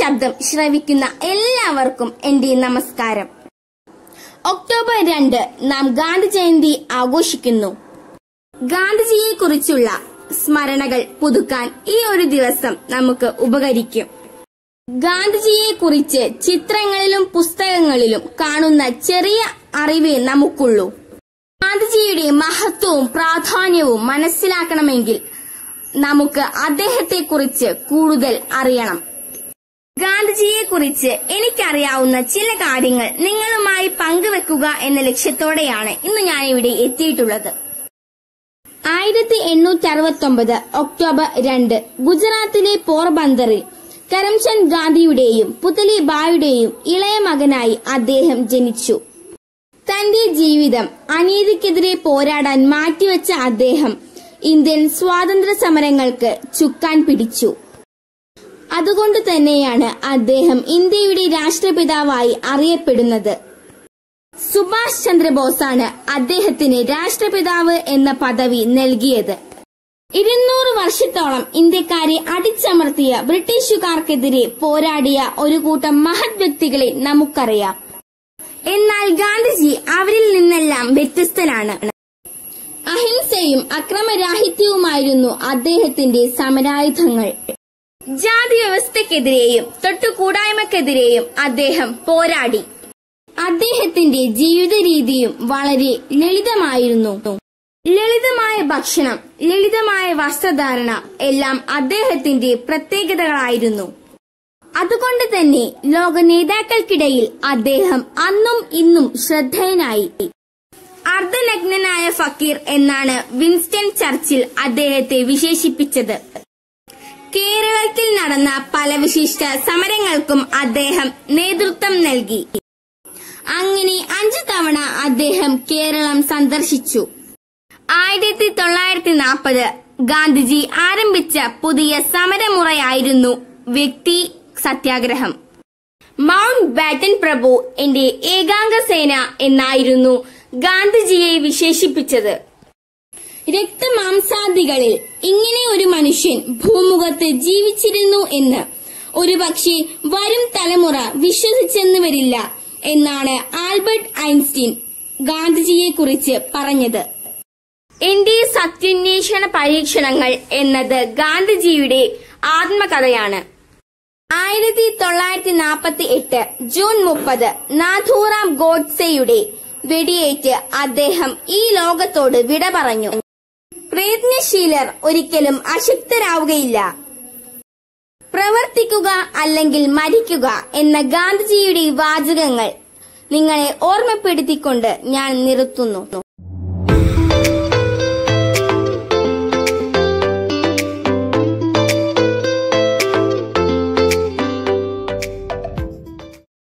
ശബ്ദം ശ്രവിക്കുന്ന എല്ലാവർക്കും എന്റെ നമസ്കാരം ഒക്ടോബർ രണ്ട് നാം ഗാന്ധി ജയന്തി ആഘോഷിക്കുന്നു ഗാന്ധിജിയെ കുറിച്ചുള്ള സ്മരണകൾ പുതുക്കാൻ ഈ ഒരു ദിവസം നമുക്ക് ഉപകരിക്കും ഗാന്ധിജിയെ കുറിച്ച് ചിത്രങ്ങളിലും പുസ്തകങ്ങളിലും കാണുന്ന ചെറിയ അറിവേ നമുക്കുള്ളൂ ഗാന്ധിജിയുടെ മഹത്വവും പ്രാധാന്യവും മനസ്സിലാക്കണമെങ്കിൽ നമുക്ക് അദ്ദേഹത്തെ കുറിച്ച് കൂടുതൽ അറിയണം ഗാന്ധിജിയെ കുറിച്ച് എനിക്കറിയാവുന്ന ചില കാര്യങ്ങൾ നിങ്ങളുമായി പങ്കുവെക്കുക എന്ന ലക്ഷ്യത്തോടെയാണ് ഇന്ന് ഞാൻ ഇവിടെ എത്തിയിട്ടുള്ളത് ആയിരത്തി എണ്ണൂറ്റി അറുപത്തി ഒമ്പത് ഒക്ടോബർ രണ്ട് ഗുജറാത്തിലെ പോർബന്തറിൽ കരംചന്ദ് ഗാന്ധിയുടെയും പുതലി ബായുടെയും ഇളയ മകനായി അദ്ദേഹം ജനിച്ചു തന്റെ ജീവിതം അനീതിക്കെതിരെ പോരാടാൻ മാറ്റിവെച്ച അദ്ദേഹം ഇന്ത്യൻ സ്വാതന്ത്ര്യ സമരങ്ങൾക്ക് ചുക്കാൻ പിടിച്ചു അതുകൊണ്ട് തന്നെയാണ് അദ്ദേഹം ഇന്ത്യയുടെ രാഷ്ട്രപിതാവായി അറിയപ്പെടുന്നത് സുഭാഷ് ചന്ദ്രബോസാണ് അദ്ദേഹത്തിന് രാഷ്ട്രപിതാവ് എന്ന പദവി നൽകിയത് ഇരുന്നൂറ് വർഷത്തോളം ഇന്ത്യക്കാരെ അടിച്ചമർത്തിയ ബ്രിട്ടീഷുകാർക്കെതിരെ പോരാടിയ ഒരു കൂട്ടം മഹത് വ്യക്തികളെ നമുക്കറിയാം എന്നാൽ ഗാന്ധിജി അവരിൽ നിന്നെല്ലാം വ്യത്യസ്തനാണ് അഹിംസയും അക്രമരാഹിത്യവുമായിരുന്നു അദ്ദേഹത്തിന്റെ സമരായുധങ്ങൾ ജാതി വ്യവസ്ഥക്കെതിരെയും തൊട്ടുകൂടായ്മക്കെതിരെയും അദ്ദേഹം പോരാടി അദ്ദേഹത്തിന്റെ ജീവിത രീതിയും വളരെ ലളിതമായിരുന്നു ലളിതമായ ഭക്ഷണം ലളിതമായ വസ്ത്രധാരണ എല്ലാം അദ്ദേഹത്തിന്റെ പ്രത്യേകതകളായിരുന്നു അതുകൊണ്ട് തന്നെ ലോക നേതാക്കൾക്കിടയിൽ അദ്ദേഹം അന്നും ഇന്നും ശ്രദ്ധേയനായി അർദ്ധനഗ്നനായ ഫക്കീർ എന്നാണ് വിൻസ്റ്റൺ ചർച്ചിൽ അദ്ദേഹത്തെ വിശേഷിപ്പിച്ചത് കേരളത്തിൽ നടന്ന പല വിശിഷ്ട സമരങ്ങൾക്കും അദ്ദേഹം നേതൃത്വം നൽകി അങ്ങനെ അഞ്ചു തവണ അദ്ദേഹം കേരളം സന്ദർശിച്ചു ആയിരത്തി തൊള്ളായിരത്തി നാൽപ്പത് ഗാന്ധിജി ആരംഭിച്ച പുതിയ സമരമുറയായിരുന്നു വ്യക്തി സത്യാഗ്രഹം മൗണ്ട് ബാറ്റൻ പ്രഭു എന്റെ ഏകാംഗ സേന എന്നായിരുന്നു ഗാന്ധിജിയെ വിശേഷിപ്പിച്ചത് രക്തമാംസാദികളിൽ ഇങ്ങനെ ഒരു മനുഷ്യൻ ഭൂമുഖത്ത് ജീവിച്ചിരുന്നു എന്ന് ഒരുപക്ഷെ വരും തലമുറ വിശ്വസിച്ചെന്ന് വരില്ല എന്നാണ് ആൽബർട്ട് ഐൻസ്റ്റീൻ ഗാന്ധിജിയെ കുറിച്ച് പറഞ്ഞത് എന്റെ സത്യാന്വേഷണ പരീക്ഷണങ്ങൾ എന്നത് ഗാന്ധിജിയുടെ ആത്മകഥയാണ് ആയിരത്തി തൊള്ളായിരത്തി നാൽപ്പത്തി എട്ട് ജൂൺ മുപ്പത് നാഥൂറാം ഗോഡ്സെയുടെ വെടിയേറ്റ് അദ്ദേഹം ഈ ലോകത്തോട് വിട പറഞ്ഞു പ്രയത്നശീലർ ഒരിക്കലും അശക്തരാവുകയില്ല പ്രവർത്തിക്കുക അല്ലെങ്കിൽ മരിക്കുക എന്ന ഗാന്ധിജിയുടെ വാചകങ്ങൾ നിങ്ങളെ ഓർമ്മപ്പെടുത്തിക്കൊണ്ട് ഞാൻ നിർത്തുന്നു